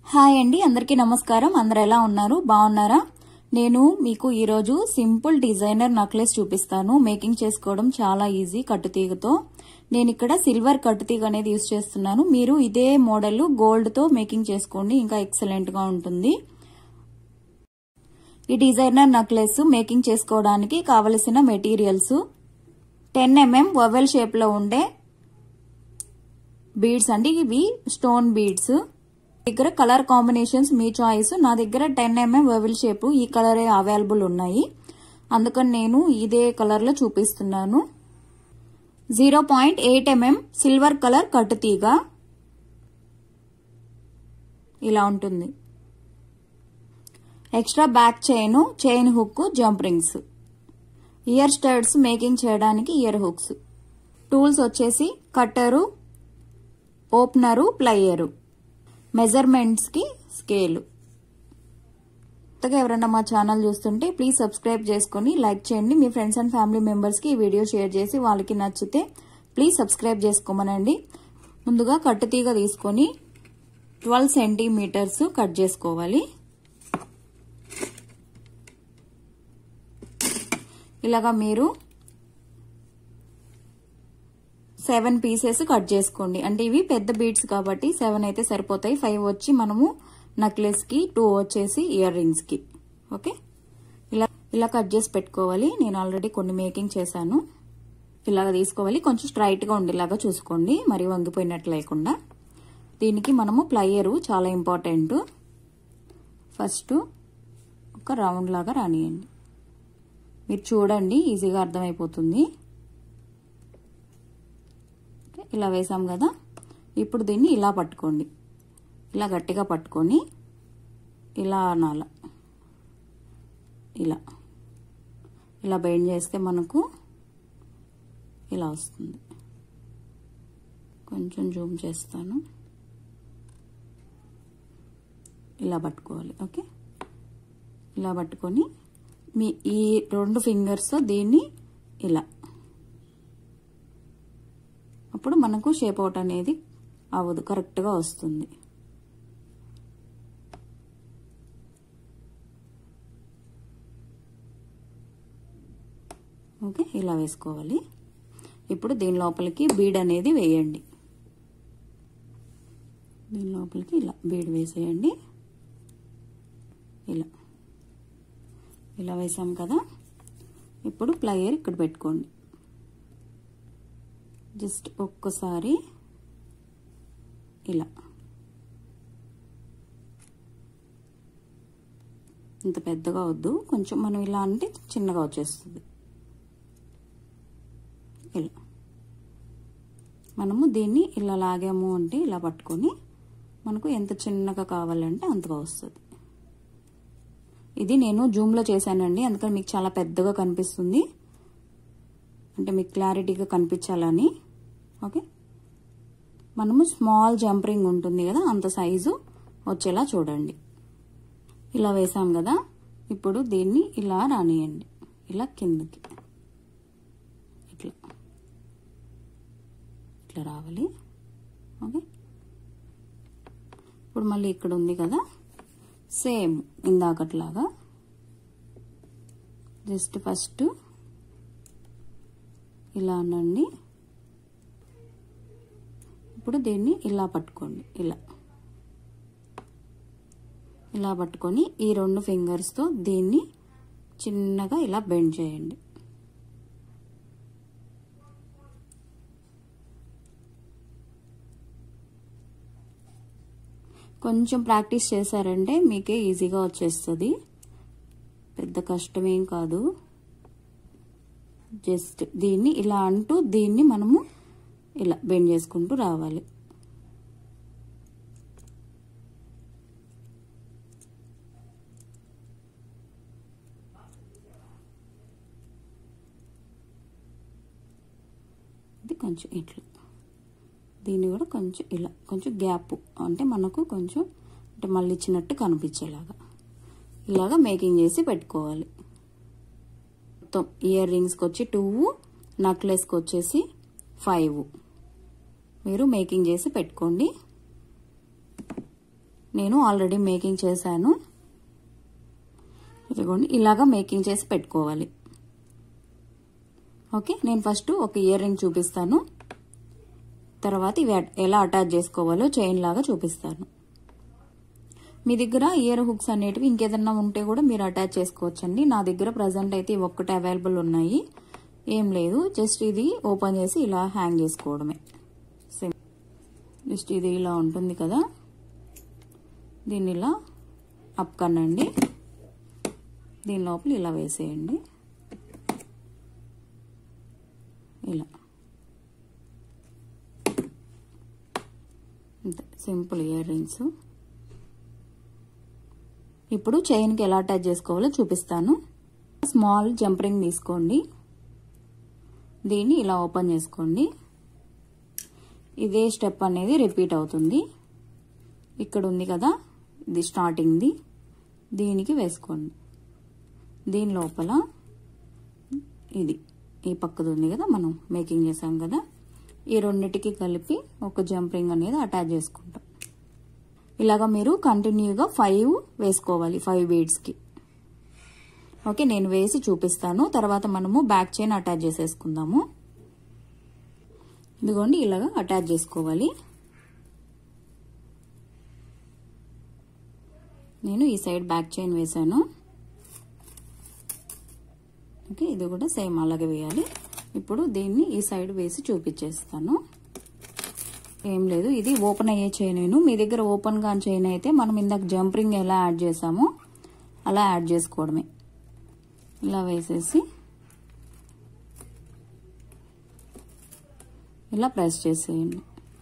hi అండి అందరికీ నమస్కారం అందరు ఎలా ఉన్నారు బాగున్నారా నేను మీకు ఈరోజు సింపుల్ డిజైనర్ నక్లెస్ చూపిస్తాను మేకింగ్ చేసుకోవడం చాలా ఈజీ కట్టుతీగతో నేను ఇక్కడ సిల్వర్ కట్టుతీగ అనేది యూస్ చేస్తున్నాను మీరు ఇదే మోడల్ గోల్డ్ తో మేకింగ్ చేసుకోండి ఇంకా ఎక్సలెంట్ గా ఉంటుంది ఈ డిజైనర్ నక్లెస్ మేకింగ్ చేసుకోవడానికి కావలసిన materials ten mm oval shape లో ఉండే బీడ్స్ అండి ఇవి స్టోన్ బీడ్స్ దగ్గర కలర్ కాంబినేషన్స్ మీ చాయిస్ నా దగ్గర టెన్ ఎంఎం వెవిల్ షేప్ ఈ కలరే అవైలబుల్ ఉన్నాయి అందుకని నేను ఇదే కలర్ లో చూపిస్తున్నాను zero point eight mm silver colour కట్టుతీగ ఇలా ఉంటుంది extra back chain chain hook jump rings ear studs making చేయడానికి ఇయర్ హుక్స్ టూల్స్ వచ్చేసి కట్టరు ఓపెనరు ప్లయరు మెజర్మెంట్స్ కి స్కేలు కొత్తగా ఎవరైనా మా ఛానల్ చూస్తుంటే ప్లీజ్ సబ్స్క్రైబ్ చేసుకుని లైక్ చేయండి మీ ఫ్రెండ్స్ అండ్ ఫ్యామిలీ మెంబర్స్ కి ఈ వీడియో షేర్ చేసి వాళ్ళకి నచ్చితే ప్లీజ్ సబ్స్క్రైబ్ చేసుకోమనండి ముందుగా కట్టుతీగ తీసుకొని ట్వెల్వ్ సెంటీమీటర్స్ కట్ చేసుకోవాలి ఇలాగా మీరు సెవెన్ పీసెస్ కట్ చేసుకోండి అంటే ఇవి పెద్ద బీడ్స్ కాబట్టి సెవెన్ అయితే సరిపోతాయి ఫైవ్ వచ్చి మనము నక్లెస్ కి టూ వచ్చేసి ఇయర్ రింగ్స్ కి ఓకే ఇలా ఇలా కట్ చేసి పెట్టుకోవాలి నేను ఆల్రెడీ కొన్ని మేకింగ్ చేశాను ఇలాగ తీసుకోవాలి కొంచెం స్ట్రైట్ గా ఉండేలాగా చూసుకోండి మరి వంగిపోయినట్లు లేకుండా దీనికి మనము ప్లయరు చాలా ఇంపార్టెంట్ ఫస్ట్ ఒక రౌండ్ లాగా రానియండి మీరు చూడండి ఈజీగా అర్థమైపోతుంది ఇలా వేసాం కదా ఇప్పుడు దీన్ని ఇలా పట్టుకోండి ఇలా గట్టిగా పట్టుకొని ఇలా అనాల ఇలా ఇలా బెండ్ చేస్తే మనకు ఇలా వస్తుంది కొంచెం జూమ్ చేస్తాను ఇలా పట్టుకోవాలి ఓకే ఇలా పట్టుకొని మీ ఈ రెండు ఫింగర్స్ దీన్ని ఇలా అప్పుడు మనకు షేప్ అవుట్ అనేది అవ్వదు కరెక్ట్గా వస్తుంది ఓకే ఇలా వేసుకోవాలి ఇప్పుడు దీని లోపలికి బీడ్ అనేది వేయండి దీని లోపలికి ఇలా బీడ్ వేసేయండి ఇలా ఇలా వేసాం కదా ఇప్పుడు ప్లయర్ ఇక్కడ పెట్టుకోండి జస్ట్ ఒక్కసారి ఇలా ఇంత పెద్దగా వద్దు కొంచెం మనం ఇలా అంటే చిన్నగా వచ్చేస్తుంది ఇలా మనము దీన్ని ఇలా లాగాము అంటే ఇలా పట్టుకొని మనకు ఎంత చిన్నగా కావాలంటే అంతగా వస్తుంది ఇది నేను జూమ్లో చేశానండి అందుకని మీకు చాలా పెద్దగా కనిపిస్తుంది అంటే మీకు క్లారిటీగా కనిపించాలని ఓకే మనము స్మాల్ జంపరింగ్ ఉంటుంది కదా అంత సైజు వచ్చేలా చూడండి ఇలా వేసాం కదా ఇప్పుడు దీన్ని ఇలా రానియండి ఇలా కిందకి ఇట్లా ఇట్లా రావాలి ఓకే ఇప్పుడు మళ్ళీ ఇక్కడ ఉంది కదా సేమ్ ఇందాకట్లాగా జస్ట్ ఫస్ట్ ఇలా అనండి ఇప్పుడు దీన్ని ఇలా పట్టుకోండి ఇలా ఇలా పట్టుకొని ఈ రెండు ఫింగర్స్తో దీన్ని చిన్నగా ఇలా బెండ్ చేయండి కొంచెం ప్రాక్టీస్ చేశారంటే మీకే ఈజీగా వచ్చేస్తుంది పెద్ద కష్టమేం కాదు జస్ట్ దీన్ని ఇలా అంటూ దీన్ని మనము ఇలా బెండ్ చేసుకుంటూ రావాలి ఇది కొంచెం ఇట్లా దీన్ని కూడా కొంచెం ఇలా కొంచెం గ్యాప్ అంటే మనకు కొంచెం అంటే మళ్ళీ ఇచ్చినట్టు కనిపించేలాగా ఇలాగా మేకింగ్ చేసి పెట్టుకోవాలి మొత్తం ఇయర్ రింగ్స్కి వచ్చి టూ నక్లెస్కి వచ్చేసి ఫైవ్ మీరు మేకింగ్ చేసి పెట్టుకోండి నేను ఆల్రెడీ మేకింగ్ చేశాను ఇదిగోండి ఇలాగా మేకింగ్ చేసి పెట్టుకోవాలి ఓకే నేను ఫస్ట్ ఒక ఇయర్ రింగ్ చూపిస్తాను తర్వాత ఇవి ఎలా అటాచ్ చేసుకోవాలో చైన్ లాగా చూపిస్తాను మీ దగ్గర ఇయర్ హుక్స్ అనేటివి ఇంకేదన్నా ఉంటే కూడా మీరు అటాచ్ చేసుకోవచ్చండి నా దగ్గర ప్రజెంట్ అయితే ఇవి ఒక్కటి అవైలబుల్ ఉన్నాయి ఏం లేదు జస్ట్ ఇది ఓపెన్ చేసి ఇలా హ్యాంగ్ చేసుకోవడమే జస్ట్ ఇది ఇలా ఉంటుంది కదా దీన్ని ఇలా అప్ కనండి దీని లోపల ఇలా వేసేయండి ఇలా అంతే సింపుల్ ఇయర్ రింగ్స్ ఇప్పుడు చైన్కి ఎలా అటాచ్ చేసుకోవాలో చూపిస్తాను స్మాల్ జంప్ రింగ్ తీసుకోండి దీన్ని ఇలా ఓపెన్ చేసుకోండి ఇదే స్టెప్ అనేది రిపీట్ అవుతుంది ఇక్కడ ఉంది కదా ఇది స్టార్టింగ్ది దీనికి వేసుకోండి దీని లోపల ఇది ఈ పక్కది ఉంది కదా మనం మేకింగ్ చేసాం కదా ఈ రెండింటికి కలిపి ఒక జంప్ రింగ్ అనేది అటాచ్ చేసుకుంటాం ఇలాగా మీరు కంటిన్యూగా ఫైవ్ వేసుకోవాలి ఫైవ్ బీడ్స్కి ఓకే నేను వేసి చూపిస్తాను తర్వాత మనము బ్యాక్ చైన్ అటాచ్ చేసేసుకుందాము ఇదిగోండి ఇలాగా అటాచ్ చేసుకోవాలి నేను ఈ సైడ్ బ్యాక్ చైన్ వేసాను ఓకే ఇది కూడా సేమ్ అలాగే వేయాలి ఇప్పుడు దీన్ని ఈ సైడ్ వేసి చూపించేస్తాను ఏం లేదు ఇది ఓపెన్ అయ్యే చైన్ మీ దగ్గర ఓపెన్ కాని చైన్ అయితే మనం ఇందాక జంపరింగ్ ఎలా యాడ్ చేసామో అలా యాడ్ చేసుకోవడమే ఇలా వేసేసి ఇలా ప్రెస్ చేసేయండి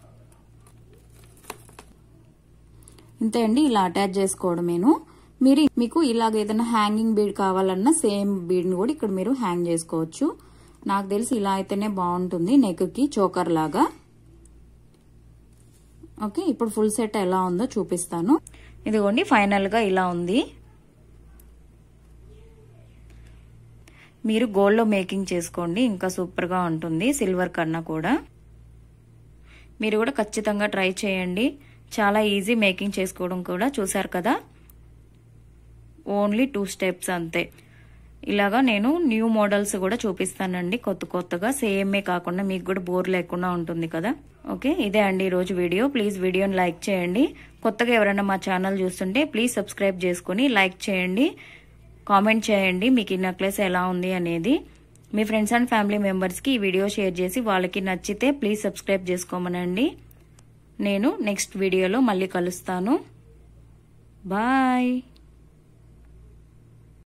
ఇంతే అండి ఇలా అటాచ్ చేసుకోవడమేను మీరు మీకు ఇలాగ ఏదైనా హ్యాంగింగ్ బీడ్ కావాలన్నా సేమ్ బీడ్ని కూడా ఇక్కడ మీరు హ్యాంగ్ చేసుకోవచ్చు నాకు తెలిసి ఇలా అయితేనే బాగుంటుంది నెక్కి చోకర్ లాగా ఓకే ఇప్పుడు ఫుల్ సెట్ ఎలా ఉందో చూపిస్తాను ఇదిగోండి ఫైనల్గా ఇలా ఉంది మీరు గోల్డ్లో మేకింగ్ చేసుకోండి ఇంకా సూపర్గా ఉంటుంది సిల్వర్ కన్నా కూడా మీరు కూడా ఖచ్చితంగా ట్రై చేయండి చాలా ఈజీ మేకింగ్ చేసుకోవడం కూడా చూసారు కదా ఓన్లీ టూ స్టెప్స్ అంతే ఇలాగా నేను న్యూ మోడల్స్ కూడా చూపిస్తానండి కొత్త కొత్తగా సేమే కాకుండా మీకు కూడా బోర్ లేకుండా ఉంటుంది కదా ఓకే ఇదే అండి ఈరోజు వీడియో ప్లీజ్ వీడియోని లైక్ చేయండి కొత్తగా ఎవరైనా మా ఛానల్ చూస్తుంటే ప్లీజ్ సబ్స్క్రైబ్ చేసుకుని లైక్ చేయండి కామెంట్ చేయండి మీకు ఈ నెక్లెస్ ఎలా ఉంది అనేది మీ ఫ్రెండ్స్ అండ్ ఫ్యామిలీ మెంబర్స్కి ఈ వీడియో షేర్ చేసి వాళ్ళకి నచ్చితే ప్లీజ్ సబ్స్క్రైబ్ చేసుకోమనండి నేను నెక్స్ట్ వీడియోలో మళ్ళీ కలుస్తాను బాయ్